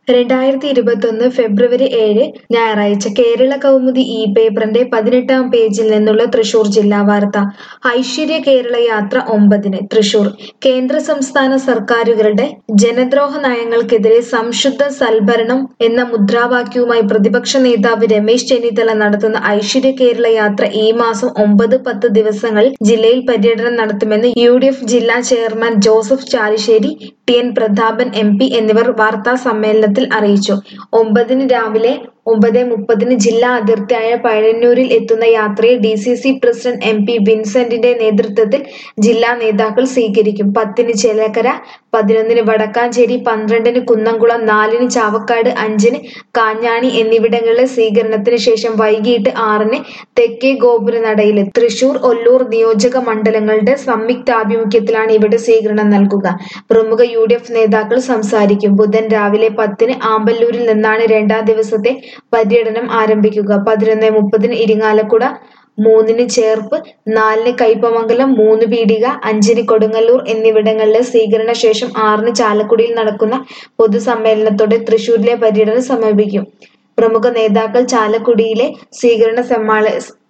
രണ്ടായിരത്തി ഇരുപത്തൊന്ന് ഫെബ്രുവരി ഏഴ് ഞായറാഴ്ച കേരള കൗമുദി ഈ പേപ്പറിന്റെ പതിനെട്ടാം പേജിൽ നിന്നുള്ള തൃശൂർ ജില്ലാ വാർത്ത ഐശ്വര്യ കേരള യാത്ര ഒമ്പതിന് തൃശൂർ കേന്ദ്ര സംസ്ഥാന സർക്കാരുകളുടെ ജനദ്രോഹ നയങ്ങൾക്കെതിരെ സംശുദ്ധ സൽഭരണം എന്ന മുദ്രാവാക്യവുമായി പ്രതിപക്ഷ നേതാവ് രമേശ് ചെന്നിത്തല നടത്തുന്ന ഐശ്വര്യ കേരള യാത്ര ഈ മാസം ഒമ്പത് പത്ത് ദിവസങ്ങളിൽ ജില്ലയിൽ പര്യടനം നടത്തുമെന്ന് യു ഡി എഫ് ജില്ലാ chairman Joseph Chalissery T N Prathapan M P എന്നിവർ വാർത്താ സമ്മേളനത്തിൽ അറിയിച്ചു ഒമ്പതിന് രാവിലെ ഒമ്പത് മുപ്പതിന് ജില്ലാ അതിർത്തിയായ പഴയന്നൂരിൽ എത്തുന്ന യാത്രയെ D C C president M P വിൻസെന്റിന്റെ നേതൃത്വത്തിൽ ജില്ലാ നേതാക്കൾ സ്വീകരിക്കും പത്തിന് ചേലക്കര പതിനൊന്നിന് വടക്കാഞ്ചേരി പന്ത്രണ്ടിന് കുന്നംകുളം നാലിന് ചാവക്കാട് അഞ്ചിന് കാഞ്ഞാണി എന്നിവിടങ്ങളിലെ സ്വീകരണത്തിന് ശേഷം വൈകിട്ട് ആറിന് തെക്കേ ഗോപുരനടയിൽ തൃശൂർ ഒല്ലൂർ നിയോജക മണ്ഡലങ്ങളുടെ സംയുക്താഭിമുഖ്യത്തിലാണ് ഇവിടെ സ്വീകരണം നൽകുക പ്രമുഖ യു ഡി എഫ് നേതാക്കൾ സംസാരിക്കും ബുധൻ രാവിലെ പത്തിന് ആമ്പല്ലൂരിൽ നിന്നാണ് രണ്ടാം ദിവസത്തെ പര്യടനം ആരംഭിക്കുക പതിനൊന്ന് മുപ്പതിന് ഇരിങ്ങാലക്കുട മൂന്നിന് ചേർപ്പ് നാലിന് കയ്പമംഗലം മൂന്ന് പീടിക അഞ്ചിന് കൊടുങ്ങല്ലൂർ എന്നിവിടങ്ങളിലെ സ്വീകരണ ശേഷം ആറിന് ചാലക്കുടിയിൽ നടക്കുന്ന പൊതുസമ്മേളനത്തോടെ തൃശൂരിലെ പര്യടനം സമാപിക്കും പ്രമുഖ നേതാക്കൾ ചാലക്കുടിയിലെ സ്വീകരണ സമ്മാള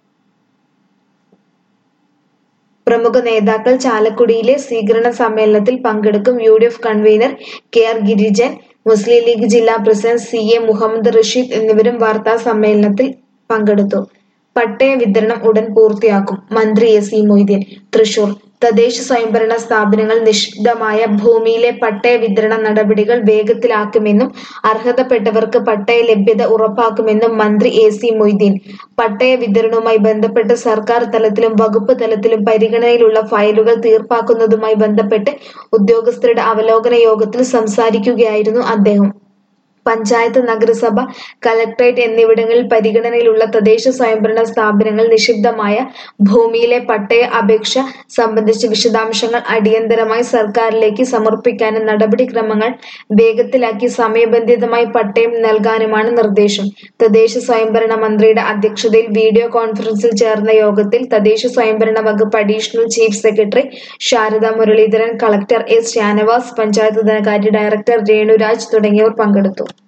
പ്രമുഖ നേതാക്കൾ ചാലക്കുടിയിലെ സ്വീകരണ സമ്മേളനത്തിൽ പങ്കെടുക്കും U D F convenor K R Girijan Muslim League ജില്ലാ president C A Muhammad Rasheed എന്നിവരും വാർത്താ സമ്മേളനത്തിൽ പങ്കെടുത്തു പട്ടയ വിതരണം ഉടൻ പൂർത്തിയാക്കും മന്ത്രി എ സി മൊയ്തീൻ തൃശൂർ തദ്ദേശ സ്വയംഭരണ സ്ഥാപനങ്ങൾ നിഷിദ്ധമായ ഭൂമിയിലെ പട്ടയ വിതരണ നടപടികൾ വേഗത്തിലാക്കുമെന്നും അർഹതപ്പെട്ടവർക്ക് പട്ടയ ലഭ്യത ഉറപ്പാക്കുമെന്നും മന്ത്രി എ സി മൊയ്തീൻ പട്ടയ വിതരണവുമായി ബന്ധപ്പെട്ട് സർക്കാർ തലത്തിലും വകുപ്പ് തലത്തിലും പരിഗണനയിലുള്ള ഫയലുകൾ തീർപ്പാക്കുന്നതുമായി ബന്ധപ്പെട്ട് ഉദ്യോഗസ്ഥരുടെ അവലോകന യോഗത്തിൽ സംസാരിക്കുകയായിരുന്നു അദ്ദേഹം പഞ്ചായത്ത് നഗരസഭ കലക്ട്രേറ്റ് എന്നിവിടങ്ങളിൽ പരിഗണനയിലുള്ള തദ്ദേശ സ്വയംഭരണ സ്ഥാപനങ്ങൾ നിഷിദ്ധമായ ഭൂമിയിലെ പട്ടയ അപേക്ഷ സംബന്ധിച്ച് വിശദാംശങ്ങൾ അടിയന്തരമായി സർക്കാരിലേക്ക് സമർപ്പിക്കാനും നടപടിക്രമങ്ങൾ വേഗത്തിലാക്കി സമയബന്ധിതമായി പട്ടയം നൽകാനുമാണ് നിർദ്ദേശം തദ്ദേശ സ്വയംഭരണ മന്ത്രിയുടെ അധ്യക്ഷതയിൽ വീഡിയോ കോൺഫറൻസിൽ ചേർന്ന യോഗത്തിൽ തദ്ദേശ സ്വയംഭരണ വകുപ്പ് additional chief secretary Sarada Muraleedharan collector S Shanavas panchayat ധനകാര്യ ഡയറക്ടർ രേണുരാജ് തുടങ്ങിയവർ പങ്കെടുത്തു